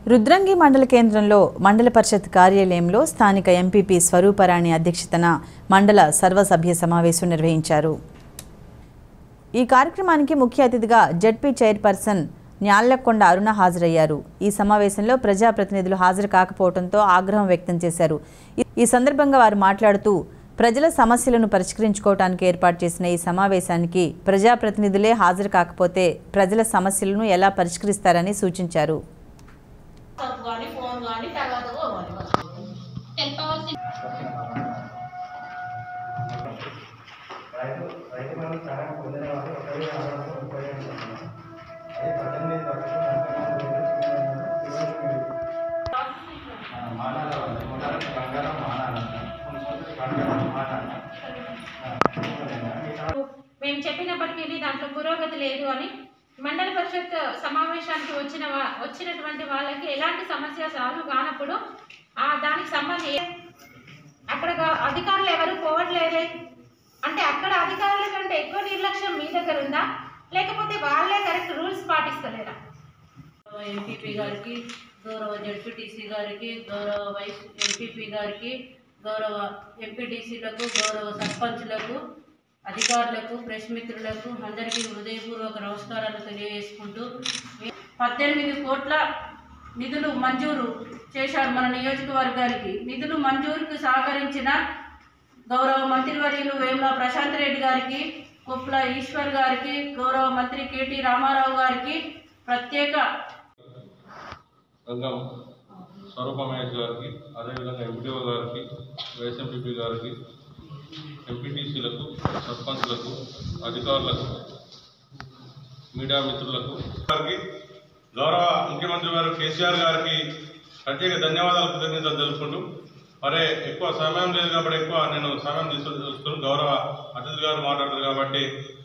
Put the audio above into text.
రుద్రంగి మండల కేంద్రంలో మండల పరిషత్ కార్యాలయంలో స్థానిక ఎంపీపీ స్వరూపరాణి అధ్యక్షతన మండల సర్వసభ్య సమావేశం నిర్వహించారు ఈ కార్యక్రమానికి ముఖ్య అతిథిగా జడ్పీ చైర్పర్సన్ న్యాళ్లకొండ అరుణ హాజరయ్యారు ఈ సమావేశంలో ప్రజాప్రతినిధులు హాజరు కాకపోవడంతో ఆగ్రహం వ్యక్తం చేశారు ఈ- ఈ సందర్భంగా వారు మాట్లాడుతూ ప్రజల సమస్యలను పరిష్కరించుకోవడానికి ఏర్పాటు చేసిన ఈ సమావేశానికి ప్రజాప్రతినిధులే హాజరు కాకపోతే ప్రజల సమస్యలను ఎలా పరిష్కరిస్తారని సూచించారు వాట్సాప్ కానీ ఫోన్ కానీ తర్వాత పోవాలి తెలపవలసిన రైతు రైతు మనం సహాయం పొందిన వాళ్ళు ఒకరి ఆధారంగా ఉపయోగించుకుంటున్నాం అది పద్దెనిమిది లక్షలు మానాల మొదటి బంగారం మానాల బంగారం మానాల మేము చెప్పినప్పటికీ దాంట్లో పురోగతి లేదు అని మండల పరిషత్ సమావేశానికి వచ్చిన వా- వచ్చినటువంటి వాళ్ళకి ఎలాంటి సమస్య సాల్వ్ కానప్పుడు ఆ దానికి సంబంధించి అక్కడ గా- అధికారులు ఎవరు పోవట్లేదే అంటే అక్కడ అధికారుల కంటే ఎక్కువ నిర్లక్ష్యం మీ దగ్గర ఉందా లేకపోతే వాళ్ళే కరెక్ట్ రూల్స్ పాటిస్తలేరా ఎంపీపీ గారికి గౌరవ జడ్పీటీసీ గారికి గౌరవ వైస్ ఎంపీపీ గారికి గౌరవ ఎంపీటీసీలకు గౌరవ సర్పంచ్లకు అధికారులకు ప్రెస్ మిత్రులకు అందరికీ హృదయపూర్వక నమస్కారాలు తెలియజేసుకుంటూ పద్దెనిమిది కోట్ల నిధులు మంజూరు చేశారు మన నియోజకవర్గానికి నిధులు మంజూరుకు సహకరించిన గౌరవ మంత్రివర్యులు వేముల ప్రశాంత్ రెడ్డి గారికి కుప్ల ఈశ్వర్ గారికి గౌరవ మంత్రి కేటీ రామారావు గారికి ప్రత్యేక రంగం స్వరూపమేష్ గారికి అదేవిధంగా ఎంపీఓ గారికి వైఎస్ఎంపీపీ గారికి ఎంపీటీసీలకు సర్పంచ్లకు అధికారులకు మీడియా మిత్రులకు గారికి గౌరవ ముఖ్యమంత్రి గారు కేసీఆర్ గారికి ప్రత్యేక ధన్యవాదాలు కృతజ్ఞతలు తెలుపుకుంటూ మరి ఎక్కువ సమయం లేదు కాబట్టి ఎక్కువ నేను సమయం తీసుకుంటూ గౌరవ అతిథి గారు మాట్లాడుతారు కాబట్టి